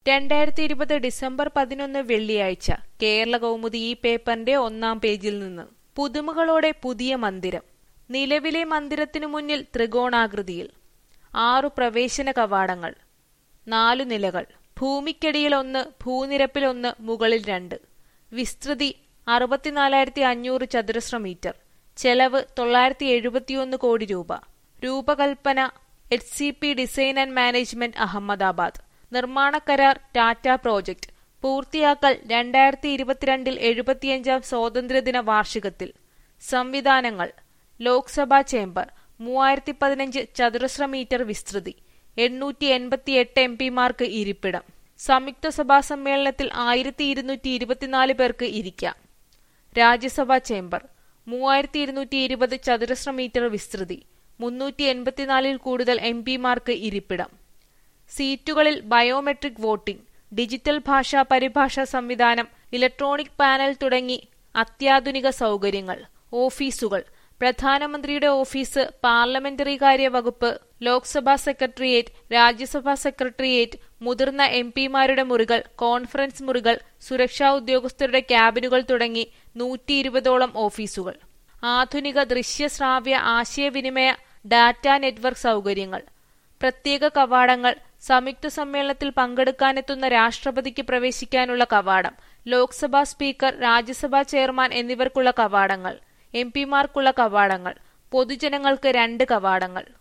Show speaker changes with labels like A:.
A: രണ്ടായിരത്തി ഇരുപത് ഡിസംബർ പതിനൊന്ന് വെള്ളിയാഴ്ച കേരള കൗമുദി ഈ പേപ്പറിന്റെ ഒന്നാം പേജിൽ നിന്ന് പുതുമകളോടെ പുതിയ മന്ദിരം നിലവിലെ മന്ദിരത്തിനു മുന്നിൽ ത്രികോണാകൃതിയിൽ ആറു പ്രവേശന കവാടങ്ങൾ നാലു നിലകൾ ഭൂമിക്കടിയിൽ ഒന്ന് ഭൂനിരപ്പിൽ ഒന്ന് മുകളിൽ രണ്ട് വിസ്തൃതി അറുപത്തിനാലായിരത്തി അഞ്ഞൂറ് ചതുരശ്ര മീറ്റർ ചെലവ് തൊള്ളായിരത്തി എഴുപത്തിയൊന്ന് കോടി രൂപ രൂപകൽപ്പന H C P design and management Ahmedabad നിർമ്മാണ കരാർ ടാറ്റ പ്രോജക്ട് പൂർത്തിയാക്കൽ രണ്ടായിരത്തി ഇരുപത്തിരണ്ടിൽ എഴുപത്തിയഞ്ചാം സ്വാതന്ത്ര്യദിന വാർഷികത്തിൽ സംവിധാനങ്ങൾ ലോക്സഭാ ചേംബർ മൂവായിരത്തി പതിനഞ്ച് ചതുരശ്ര മീറ്റർ വിസ്തൃതി എണ്ണൂറ്റി എൺപത്തിയെട്ട് എം പിമാർക്ക് ഇരിപ്പിടം സംയുക്ത സഭാ സമ്മേളനത്തിൽ ആയിരത്തി ഇരുന്നൂറ്റി ഇരുപത്തിനാല് പേർക്ക് ഇരിക്കാം രാജ്യസഭാ ചേംബർ മൂവായിരത്തി ഇരുന്നൂറ്റി ഇരുപത് ചതുരശ്ര മീറ്റർ വിസ്തൃതി മുന്നൂറ്റി എൺപത്തിനാലിൽ കൂടുതൽ എം പിമാർക്ക് ഇരിപ്പിടം സീറ്റുകളിൽ ബയോമെട്രിക് വോട്ടിംഗ് ഡിജിറ്റൽ ഭാഷാ പരിഭാഷാ സംവിധാനം ഇലക്ട്രോണിക് പാനൽ തുടങ്ങി അത്യാധുനിക സൗകര്യങ്ങൾ ഓഫീസുകൾ പ്രധാനമന്ത്രിയുടെ ഓഫീസ് പാർലമെന്ററി കാര്യ വകുപ്പ് ലോക്സഭാ സെക്രട്ടേറിയറ്റ് രാജ്യസഭാ സെക്രട്ടേറിയറ്റ് മുതിർന്ന എം പിമാരുടെ മുറികൾ കോൺഫറൻസ് മുറികൾ സുരക്ഷാ ഉദ്യോഗസ്ഥരുടെ ക്യാബിനുകൾ തുടങ്ങി നൂറ്റി ഇരുപതോളം ഓഫീസുകൾ ആധുനിക ദൃശ്യ ശ്രാവ്യ ആശയവിനിമയ ഡാറ്റ നെറ്റ്വർക്ക് സൗകര്യങ്ങൾ പ്രത്യേക കവാടങ്ങൾ സംയുക്ത സമ്മേളനത്തിൽ പങ്കെടുക്കാനെത്തുന്ന രാഷ്ട്രപതിക്ക് പ്രവേശിക്കാനുള്ള കവാടം ലോക്സഭാ സ്പീക്കർ രാജ്യസഭാ ചെയർമാൻ എന്നിവർക്കുള്ള കവാടങ്ങൾ എം പിമാർക്കുള്ള കവാടങ്ങൾ പൊതുജനങ്ങൾക്ക് രണ്ട് കവാടങ്ങൾ